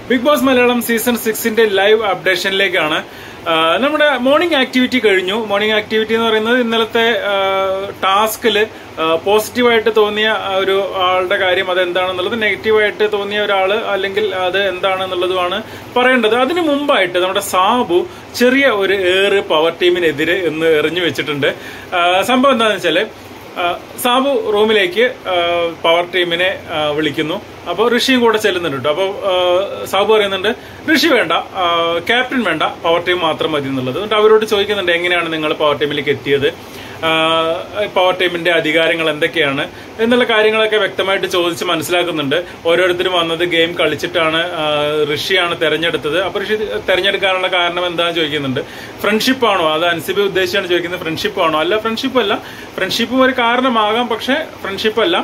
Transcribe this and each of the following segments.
big Boss Malayalam season സിക്സിന്റെ live അപ്ഡേഷനിലേക്കാണ് ആ, നമ്മുടെ മോർണിംഗ് ആക്ടിവിറ്റി കഴിഞ്ഞു മോർണിംഗ് ആക്ടിവിറ്റി എന്ന് പറയുന്നത് ഇന്നലത്തെ ടാസ്കിൽ പോസിറ്റീവായിട്ട് തോന്നിയ ആ ഒരു ആളുടെ കാര്യം അത് എന്താണെന്നുള്ളത് നെഗറ്റീവായിട്ട് തോന്നിയ ഒരാൾ അല്ലെങ്കിൽ അത് എന്താണെന്നുള്ളതുമാണ് പറയേണ്ടത് അതിനു മുമ്പായിട്ട് നമ്മുടെ സാബു ചെറിയ ഒരു ഏറ് പവർ ടീമിനെതിരെ എന്ന് എറിഞ്ഞു വെച്ചിട്ടുണ്ട് ആ, സംഭവം എന്താണെന്ന് വെച്ചാല് ആ, സാബു റൂമിലേക്ക് ആ, പവർ ടീമിനെ ആ, വിളിക്കുന്നു അപ്പോൾ ഋഷിയും കൂടെ ചെല്ലുന്നുണ്ട് കേട്ടോ അപ്പോൾ സാബു പറയുന്നുണ്ട് ഋഷി വേണ്ട ആ, ക്യാപ്റ്റൻ വേണ്ട പവർ ടീം മാത്രം മതി എന്നുള്ളത് എന്നിട്ട് അവരോട് ചോദിക്കുന്നുണ്ട് എങ്ങനെയാണ് നിങ്ങൾ പവർ ടീമിലേക്ക് എത്തിയത് ആ, പവർ ടീമിന്റെ അധികാരങ്ങൾ എന്തൊക്കെയാണ് എന്നുള്ള കാര്യങ്ങളൊക്കെ വ്യക്തമായിട്ട് ചോദിച്ച് മനസ്സിലാക്കുന്നുണ്ട് ഓരോരുത്തരും വന്നത് ഗെയിം കളിച്ചിട്ടാണ് ആ, ഋഷിയാണ് തെരഞ്ഞെടുത്തത് അപ്പൊ ഋഷി തെരഞ്ഞെടുക്കാനുള്ള കാരണം എന്താണെന്ന് ചോദിക്കുന്നുണ്ട് ഫ്രണ്ട്ഷിപ്പ് ആണോ അത് അൻസിബി ഉദ്ദേശിച്ചാണ് ചോദിക്കുന്നത് ഫ്രണ്ട്ഷിപ്പ് ആണോ അല്ല ഫ്രണ്ട്ഷിപ്പ് അല്ല ഫ്രണ്ട്ഷിപ്പും ഒരു കാരണമാകാം പക്ഷെ ഫ്രണ്ട്ഷിപ്പ് അല്ല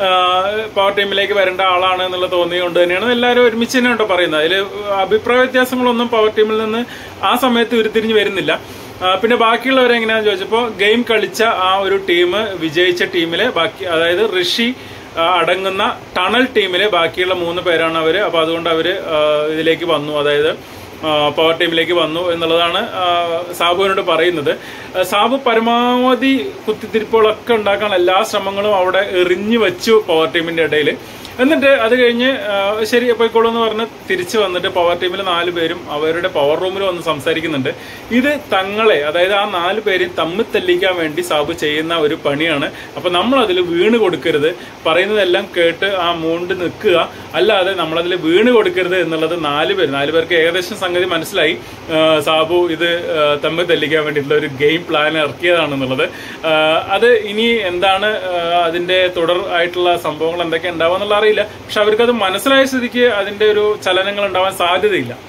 പവർ ടീമിലേക്ക് വരേണ്ട ആളാണ് എന്നുള്ള തോന്നിയുകൊണ്ട് തന്നെയാണ് എല്ലാവരും ഒരുമിച്ച് തന്നെ ഉണ്ടോ പറയുന്നത് അതിൽ അഭിപ്രായ വ്യത്യാസങ്ങളൊന്നും പവർ ടീമിൽ നിന്ന് ആ സമയത്ത് ഉരുത്തിരിഞ്ഞ് വരുന്നില്ല ആ, പിന്നെ ബാക്കിയുള്ളവരെ എങ്ങനെയാണെന്ന് ചോദിച്ചപ്പോൾ ഗെയിം കളിച്ച ആ ഒരു ടീം വിജയിച്ച ടീമിലെ ബാക്കി അതായത് ഋഷി ആ, അടങ്ങുന്ന ടണൽ ടീമിലെ ബാക്കിയുള്ള മൂന്ന് പേരാണ് അവര് അപ്പൊ അതുകൊണ്ട് അവര് ആ, ഇതിലേക്ക് വന്നു അതായത് ആ, പവർ ടീമിലേക്ക് വന്നു എന്നുള്ളതാണ് ആ, സാബുവിനോട് പറയുന്നത് ആ, സാബു പരമാവധി കുത്തിത്തിരിപ്പുകളൊക്കെ ഉണ്ടാക്കാൻ എല്ലാ ശ്രമങ്ങളും അവിടെ എറിഞ്ഞു വെച്ചു പവർ ടീമിന്റെ ഇടയിൽ എന്നിട്ട് അത് കഴിഞ്ഞ് ആ, ശരി പോയിക്കോളൂ എന്ന് പറഞ്ഞ് തിരിച്ചു വന്നിട്ട് പവർ ടീമിലെ നാല് പേരും അവരുടെ പവർ റൂമിൽ വന്ന് സംസാരിക്കുന്നുണ്ട് ഇത് തങ്ങളെ അതായത് ആ നാല് പേരെയും തമ്മിൽ തെല്ലിക്കാൻ വേണ്ടി സാബു ചെയ്യുന്ന ഒരു പണിയാണ് അപ്പൊ നമ്മൾ അതിൽ വീണ് കൊടുക്കരുത് പറയുന്നതെല്ലാം കേട്ട് ആ മൂണ്ട് നിൽക്കുക അല്ലാതെ നമ്മളതിൽ വീണ് കൊടുക്കരുത് എന്നുള്ളത് നാല് പേര് നാല് പേർക്ക് ഏകദേശം സംഗതി മനസ്സിലായി ആ, സാബു ഇത് ആ, തമ്മിൽ തെല്ലിക്കാൻ വേണ്ടിയിട്ടുള്ള ഒരു ഗെയിം പ്ലാൻ ഇറക്കിയതാണെന്നുള്ളത് ആ, അത് ഇനി എന്താണ് ആ, അതിന്റെ തുടർ ആയിട്ടുള്ള സംഭവങ്ങൾ എന്തൊക്കെ ഉണ്ടാവുക എന്നുള്ള അറിയില്ല പക്ഷെ അവർക്കത് മനസ്സിലായ സ്ഥിതിക്ക് അതിന്റെ ഒരു ചലനങ്ങൾ ഉണ്ടാവാൻ സാധ്യതയില്ല